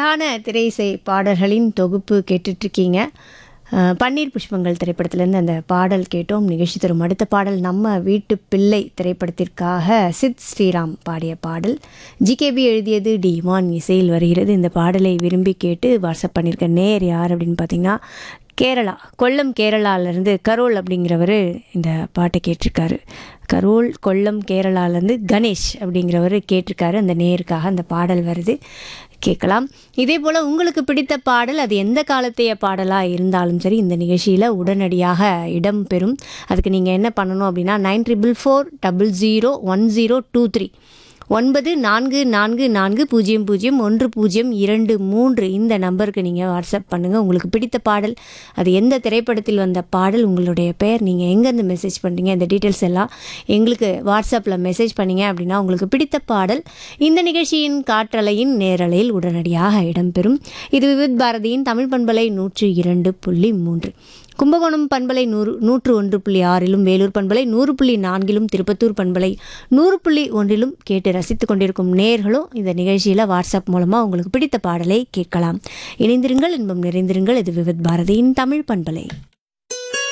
அழகான திரையிசை பாடல்களின் தொகுப்பு கேட்டுட்ருக்கீங்க அஹ், பன்னீர் புஷ்பங்கள் திரைப்படத்திலேருந்து அந்த பாடல் கேட்டோம் நிகழ்ச்சி தரும் அடுத்த பாடல் நம்ம வீட்டு பிள்ளை திரைப்படத்திற்காக சித் ஸ்ரீராம் பாடிய பாடல் ஜிகேபி எழுதியது டி இமான் இசையில் வருகிறது இந்த பாடலை விரும்பி கேட்டு வாட்ஸ்அப் பண்ணியிருக்க நேர் யார் அப்படின்னு பார்த்தீங்கன்னா கேரளா கொல்லம் கேரளாவிலேருந்து கரோல் அப்படிங்கிறவர் இந்த பாட்டை கேட்டிருக்காரு கரோல் கொல்லம் கேரளாலேருந்து கணேஷ் அப்படிங்கிறவர் கேட்டிருக்காரு அந்த நேருக்காக அந்த பாடல் வருது கேட்கலாம் இதே போல் உங்களுக்கு பிடித்த பாடல் அது எந்த காலத்தைய பாடலாக இருந்தாலும் சரி இந்த நிகழ்ச்சியில் உடனடியாக இடம் பெறும் அதுக்கு நீங்கள் என்ன பண்ணணும் அப்படின்னா nine triple four double zero one zero two three ஒன்பது நான்கு நான்கு நான்கு பூஜ்ஜியம் பூஜ்ஜியம் ஒன்று பூஜ்ஜியம் இரண்டு மூன்று இந்த நம்பருக்கு நீங்கள் வாட்ஸ்அப் பண்ணுங்கள் உங்களுக்கு பிடித்த பாடல் அது எந்த திரைப்படத்தில் வந்த பாடல் உங்களுடைய பெயர் நீங்கள் எங்கேருந்து மெசேஜ் பண்ணுறீங்க இந்த டீட்டெயில்ஸ் எல்லாம் எங்களுக்கு வாட்ஸ்அப்பில் மெசேஜ் பண்ணீங்க அப்படின்னா உங்களுக்கு பிடித்த பாடல் இந்த நிகழ்ச்சியின் காற்றலையின் நேரலையில் உடனடியாக இடம்பெறும் இது விவித் பாரதியின் தமிழ் பண்பலை நூற்று இரண்டு புள்ளி மூன்று கும்பகோணம் பண்பலை நூறு நூற்று ஒன்று புள்ளி ஆறிலும் வேலூர் பண்பலை நூறு புள்ளி நான்கிலும் திருப்பத்தூர் பண்பலை நூறு புள்ளி ஒன்றிலும் கேட்டு ரசித்துக் கொண்டிருக்கும் நேர்களும் இந்த நிகழ்ச்சியில் வாட்ஸ்அப் மூலமாக உங்களுக்கு பிடித்த பாடலை கேட்கலாம் இணைந்திருங்கள் இன்பம் நிறைந்திருங்கள் இது விவித் பாரதியின் தமிழ் பண்பலை